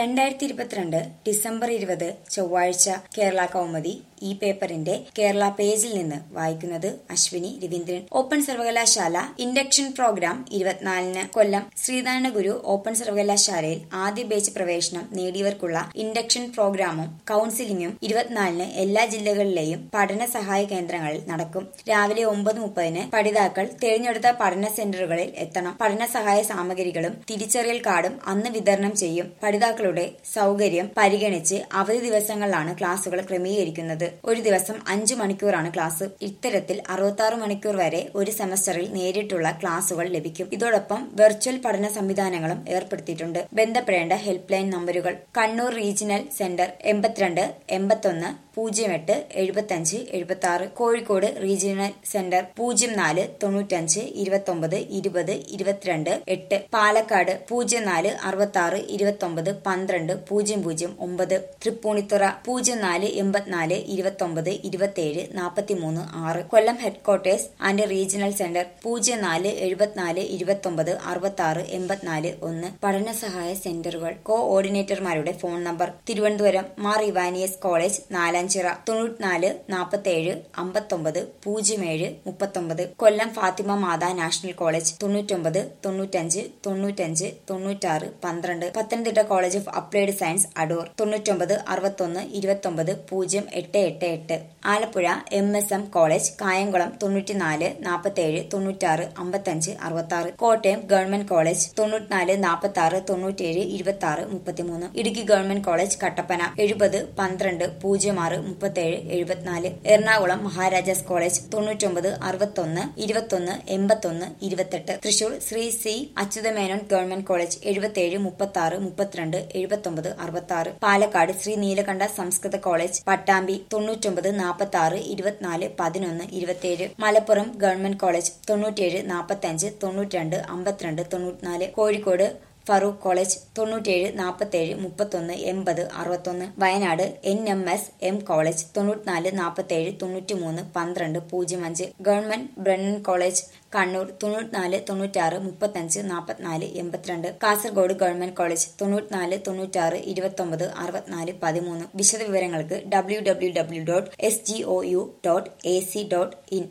രണ്ടായിരത്തി ഇരുപത്തിരണ്ട് ഡിസംബർ ഇരുപത് ചൊവ്വാഴ്ച കേരള കൗമുദി ഈ പേപ്പറിന്റെ കേരള പേജിൽ നിന്ന് വായിക്കുന്നത് അശ്വിനി രവീന്ദ്രൻ ഓപ്പൺ സർവകലാശാല ഇൻഡക്ഷൻ പ്രോഗ്രാം ഇരുപത്തിനാലിന് കൊല്ലം ശ്രീനാരായണ ഗുരു ഓപ്പൺ സർവകലാശാലയിൽ ആദ്യ ബാച്ച് പ്രവേശനം നേടിയവർക്കുള്ള ഇൻഡക്ഷൻ പ്രോഗ്രാമും കൌൺസിലിംഗും ഇരുപത്തിനാലിന് എല്ലാ ജില്ലകളിലെയും പഠന സഹായ കേന്ദ്രങ്ങളിൽ നടക്കും രാവിലെ ഒമ്പത് മുപ്പതിന് പഠിതാക്കൾ തിരഞ്ഞെടുത്ത പഠന സെന്ററുകളിൽ എത്തണം പഠന സഹായ സാമഗ്രികളും തിരിച്ചറിയൽ കാർഡും അന്ന് വിതരണം ചെയ്യും പഠിതാക്കളുടെ സൗകര്യം പരിഗണിച്ച് അവധി ദിവസങ്ങളിലാണ് ക്ലാസുകൾ ക്രമീകരിക്കുന്നത് ഒരു ദിവസം അഞ്ചു മണിക്കൂറാണ് ക്ലാസ് ഇത്തരത്തിൽ അറുപത്തി മണിക്കൂർ വരെ ഒരു സെമസ്റ്ററിൽ നേരിട്ടുള്ള ക്ലാസുകൾ ലഭിക്കും ഇതോടൊപ്പം വെർച്വൽ പഠന സംവിധാനങ്ങളും ഏർപ്പെടുത്തിയിട്ടുണ്ട് ബന്ധപ്പെടേണ്ട ഹെൽപ്പ് ലൈൻ നമ്പറുകൾ കണ്ണൂർ റീജിയണൽ സെന്റർ എൺപത്തിരണ്ട് എൺപത്തൊന്ന് പൂജ്യം എട്ട് എഴുപത്തഞ്ച് എഴുപത്തി ആറ് കോഴിക്കോട് റീജിയണൽ സെന്റർ പൂജ്യം നാല് തൊണ്ണൂറ്റഞ്ച് ഇരുപത്തൊമ്പത് ഇരുപത് ഇരുപത്തിരണ്ട് എട്ട് പാലക്കാട് പൂജ്യം നാല് അറുപത്തി ആറ് ഇരുപത്തൊമ്പത് പന്ത്രണ്ട് പൂജ്യം പൂജ്യം ഒമ്പത് തൃപ്പൂണിത്തുറ പൂജ്യം നാല് എൺപത്തിനാല് ഇരുപത്തൊമ്പത് ഇരുപത്തിയേഴ് നാൽപ്പത്തിമൂന്ന് ആറ് Kollam headquarters and regional centre പൂജ്യം നാല് എഴുപത്തിനാല് ഇരുപത്തൊമ്പത് അറുപത്തി ആറ് എൺപത്തിനാല് ഒന്ന് പഠന സഹായ സെന്ററുകൾ കോ ഓർഡിനേറ്റർമാരുടെ phone number Thiruvananthapuram Mar Ivanios college Nalanchira തൊണ്ണൂറ്റിനാല് നാൽപ്പത്തേഴ് അമ്പത്തൊമ്പത് പൂജ്യം ഏഴ് മുപ്പത്തൊമ്പത് കൊല്ലം ഫാത്തിമ മാതാ നാഷണൽ കോളേജ് തൊണ്ണൂറ്റൊമ്പത് തൊണ്ണൂറ്റഞ്ച് തൊണ്ണൂറ്റഞ്ച് തൊണ്ണൂറ്റാറ് പന്ത്രണ്ട് Pathanamthitta college of applied science Adoor തൊണ്ണൂറ്റൊമ്പത് അറുപത്തൊന്ന് ഇരുപത്തൊമ്പത് പൂജ്യം എട്ട് എട്ട് എട്ട് Alappuzha M S M college Kayamkulam തൊണ്ണൂറ്റിനാല് നാൽപ്പത്തേഴ് തൊണ്ണൂറ്റാറ് അമ്പത്തഞ്ച് അറുപത്തി ആറ് കോട്ടയം ഗവൺമെന്റ് കോളേജ് തൊണ്ണൂറ്റിനാല് നാൽപ്പത്തി ആറ് തൊണ്ണൂറ്റേഴ് ഇരുപത്തി ആറ് മുപ്പത്തിമൂന്ന് ഇടുക്കി ഗവൺമെന്റ് കോളേജ് കട്ടപ്പന എഴുപത് പന്ത്രണ്ട് പൂജ്യം ആറ് മുപ്പത്തേഴ് എഴുപത്തിനാല് എറണാകുളം മഹാരാജാസ് കോളേജ് തൊണ്ണൂറ്റൊമ്പത് അറുപത്തൊന്ന് ഇരുപത്തൊന്ന് എൺപത്തൊന്ന് ഇരുപത്തെട്ട് Thrissur Sree C Achuthamenon government college എഴുപത്തേഴ് മുപ്പത്തി ആറ് മുപ്പത്തിരണ്ട് എഴുപത്തൊമ്പത് അറുപത്തി ആറ് പാലക്കാട് ശ്രീ നീലകണ്ഠ സംസ്കൃത കോളേജ് പട്ടാമ്പി തൊണ്ണൂറ്റൊമ്പത് നാൽപ്പത്തി ആറ് ഇരുപത്തിനാല് പതിനൊന്ന് ഇരുപത്തിയേഴ് മലപ്പുറം ഗവൺമെന്റ് കോളേജ് തൊണ്ണൂറ്റേഴ് നാൽപ്പത്തഞ്ച് തൊണ്ണൂറ്റിരണ്ട് അമ്പത്തിരണ്ട് തൊണ്ണൂറ്റിനാല് കോഴിക്കോട് ഫറൂഖ് കോളേജ് തൊണ്ണൂറ്റേഴ് നാൽപ്പത്തേഴ് മുപ്പത്തൊന്ന് എൺപത് അറുപത്തൊന്ന് Wayanad N M S M college തൊണ്ണൂറ്റിനാല് നാൽപ്പത്തേഴ് തൊണ്ണൂറ്റിമൂന്ന് പന്ത്രണ്ട് പൂജ്യം അഞ്ച് ഗവൺമെന്റ് ബ്രണ്ണൻ കോളേജ് കണ്ണൂർ തൊണ്ണൂറ്റിനാല് തൊണ്ണൂറ്റാറ് മുപ്പത്തഞ്ച് നാൽപ്പത്തിനാല് എൺപത്തിരണ്ട് കാസർഗോഡ് ഗവൺമെന്റ് കോളേജ് തൊണ്ണൂറ്റിനാല് തൊണ്ണൂറ്റാറ് ഇരുപത്തൊമ്പത് അറുപത്തിനാല് പതിമൂന്ന് വിശദവിവരങ്ങൾക്ക് W W W dot S G O U dot A C dot in